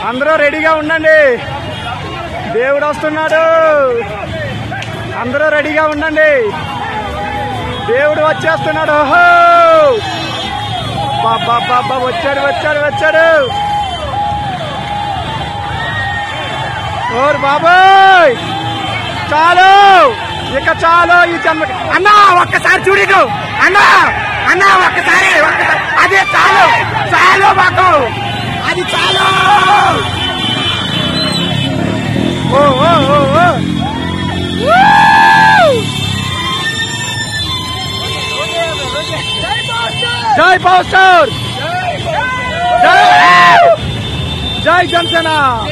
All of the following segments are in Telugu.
అందరూ రెడీగా ఉండండి దేవుడు వస్తున్నాడు అందరూ రెడీగా ఉండండి దేవుడు వచ్చేస్తున్నాడు ఓహో బాబా బాబా వచ్చాడు వచ్చాడు వచ్చాడు ఓరు బాబాయ్ చాలు ఇక చాలు ఈ జన్మ అన్నా ఒక్కసారి చూడు అన్నా అన్నా ఒక్కసారి ఒక్కసారి అదే చాలు చాలు మాకు అది చాలు ఓ ఓ ఓ ఓ Woo! జై పవర్ జై జై జనసేన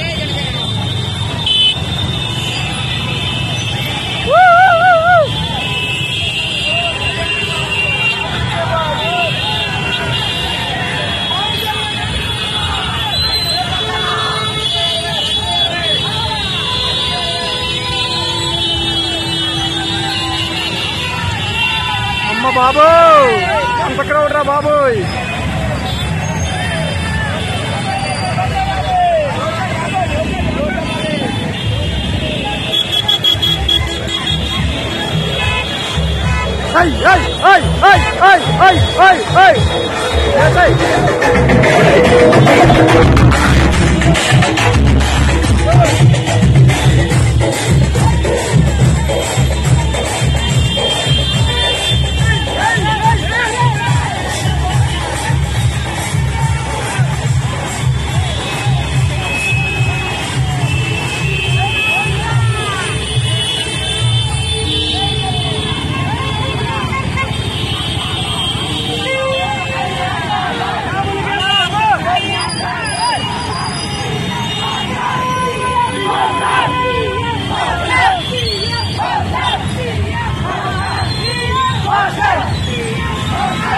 అమ్మ బాబు ఎంత క్రౌడ్ రా బాబోయ్ Ay, ay, ay, ay, ay, ay, ay, ay. Yes, ay.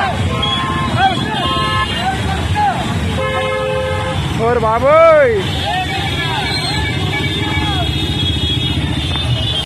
और बाबू